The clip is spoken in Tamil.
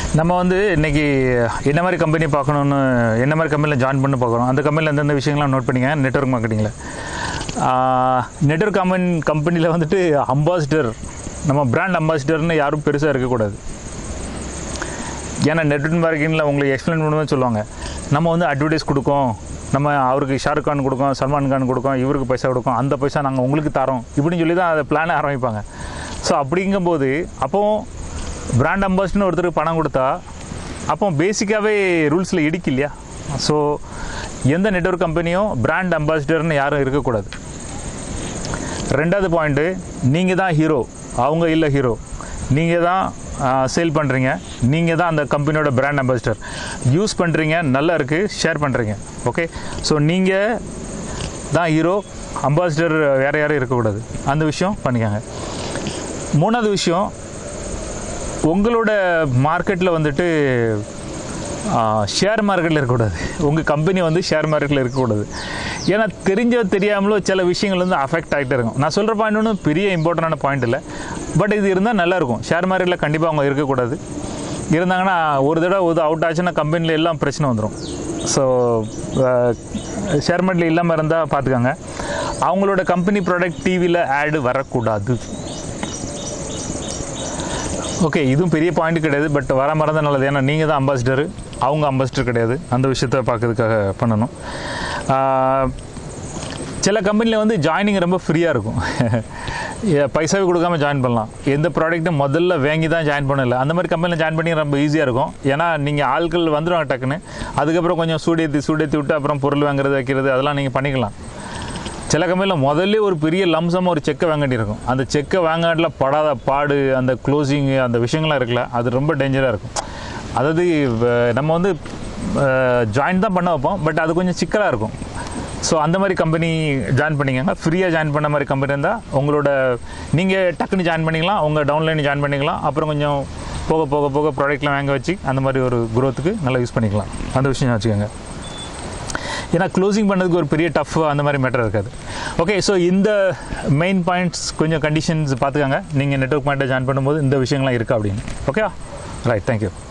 நம்ம வந்து இன்னைக்கு என்ன மாதிரி கம்பெனி பார்க்கணுன்னு என்ன மாதிரி கம்பெனியில் ஜாயின் பண்ணி பார்க்கணும் அந்த கம்பெனியில் எந்தெந்த விஷயங்கள்லாம் நோட் பண்ணிங்க நெட்ஒர்க் மார்க்கெட்டிங்கில் நெட்ஒர்க் கம்பெனி கம்பெனியில் வந்துட்டு அம்பாசிடர் நம்ம பிராண்ட் அம்பாசிடர்னு யாரும் பெருசாக இருக்கக்கூடாது ஏன்னா நெட்ஒர்க் மார்க்கெட்டிங்கில் உங்களுக்கு எக்ஸ்பிளைன் பண்ணும்போது சொல்லுவாங்க நம்ம வந்து அட்வர்டைஸ் கொடுக்கோம் நம்ம அவருக்கு ஷாருக் கான் கொடுக்கோம் சல்மான் கான் கொடுக்கோம் இவருக்கு பைசா கொடுக்கோம் அந்த பைசா நாங்கள் உங்களுக்கு தரோம் இப்படின்னு சொல்லி தான் அதை பிளானை ஆரம்பிப்பாங்க ஸோ அப்படிங்கும்போது அப்போ பிராண்ட் அம்பாசிடர்னு ஒருத்தருக்கு பணம் கொடுத்தா அப்போ பேசிக்காகவே ரூல்ஸில் இடிக்கு இல்லையா ஸோ எந்த நெட்ஒர்க் கம்பெனியும் பிராண்ட் அம்பாசிடர்னு யாரும் இருக்கக்கூடாது ரெண்டாவது பாயிண்ட்டு நீங்கள் தான் ஹீரோ அவங்க இல்லை ஹீரோ நீங்கள் தான் சேல் பண்ணுறீங்க நீங்கள் தான் அந்த கம்பெனியோட பிராண்ட் அம்பாசிடர் யூஸ் பண்ணுறீங்க நல்லா இருக்குது ஷேர் பண்ணுறீங்க ஓகே ஸோ நீங்கள் தான் ஹீரோ அம்பாசிடர் வேறு யாரும் இருக்கக்கூடாது அந்த விஷயம் பண்ணிக்கோங்க மூணாவது விஷயம் உங்களோட மார்க்கெட்டில் வந்துட்டு ஷேர் மார்க்கெட்டில் இருக்கக்கூடாது உங்கள் கம்பெனி வந்து ஷேர் மார்க்கெட்டில் இருக்கக்கூடாது ஏன்னா தெரிஞ்சோ தெரியாமலோ சில விஷயங்கள் வந்து அஃபெக்ட் ஆகிட்டே இருக்கும் நான் சொல்கிற பாயிண்ட் ஒன்றும் பெரிய இம்பார்ட்டண்டான பாயிண்ட் இல்லை பட் இது இருந்தால் நல்லாயிருக்கும் ஷேர் மார்க்கெட்டில் கண்டிப்பாக அவங்க இருக்கக்கூடாது இருந்தாங்கன்னா ஒரு தடவை ஒரு அவுட் ஆச்சுன்னா கம்பெனியில் எல்லாம் பிரச்சனை வந்துடும் ஸோ ஷேர் மார்க்கெட்டில் இல்லாமல் இருந்தால் பார்த்துக்கோங்க அவங்களோட கம்பெனி ப்ராடக்ட் டிவியில் ஆடு வரக்கூடாது ஓகே இதுவும் பெரிய பாயிண்ட் கிடையாது பட் வர மறந்த நல்லது ஏன்னா நீங்கள் தான் அம்பாசிடர் அவங்க அம்பாசிடர் கிடையாது அந்த விஷயத்த பார்க்கறதுக்காக பண்ணணும் ஆஹ், சில கம்பெனியில் வந்து ஜாயினிங் ரொம்ப ஃப்ரீயாக இருக்கும் ஏ, பைசாவே கொடுக்காம ஜாயின் பண்ணலாம் எந்த ப்ராடக்ட்டும் முதல்ல வாங்கி தான் ஜாயின் பண்ணல அந்த மாதிரி கம்பெனியில் ஜாயின் பண்ணி ரொம்ப ஈஸியாக இருக்கும் ஏன்னா நீங்கள் ஆட்கள் வந்துடுவாங்க டக்குன்னு அதுக்கப்புறம் கொஞ்சம் சூடேற்றி சூடேற்றி விட்டு அப்புறம் பொருள் வாங்குறது வைக்கிறது அதெல்லாம் நீங்கள் பண்ணிக்கலாம் சில கம்பெனியில் முதல்ல ஒரு பெரிய லம்சமாக ஒரு செக்கை வாங்க வேண்டியிருக்கும் அந்த செக்கை வாங்காட்டில் படாத பாடு அந்த க்ளோசிங்கு அந்த விஷயங்கள்லாம் இருக்குல்ல அது ரொம்ப டேஞ்சராக இருக்கும் அதாவது வ- நம்ம வந்து ஜாயின் தான் பண்ண வைப்போம் பட் அது கொஞ்சம் சிக்கலாக இருக்கும் ஸோ அந்த மாதிரி கம்பெனி ஜாயின் பண்ணிக்கங்க ஃப்ரீயாக ஜாயின் பண்ண மாதிரி கம்பெனி இருந்தால் உங்களோட நீங்கள் டக்குன்னு ஜாயின் பண்ணிக்கலாம் உங்கள் டவுன்லைன் ஜாயின் பண்ணிக்கலாம் அப்புறம் கொஞ்சம் போக போக போக ப்ராடக்ட்லாம் வாங்க வச்சு அந்த மாதிரி ஒரு growth-க்கு நல்லா யூஸ் பண்ணிக்கலாம் அந்த விஷயம் வச்சுக்கோங்க ஏன்னா க்ளோசிங் பண்ணதுக்கு ஒரு பெரிய டஃப் அந்த மாதிரி மேட்டர் இருக்காது ஓகே ஸோ இந்த மெயின் பாயிண்ட்ஸ் கொஞ்சம் கண்டிஷன்ஸ் பார்த்துக்கோங்க நீங்கள் நெட்ஒர்க் மார்க்கெட்டை ஜாயின் பண்ணும்போது இந்த விஷயங்கள்லாம் இருக்கா அப்படின்னு ஓகே ரைட் தேங்க்யூ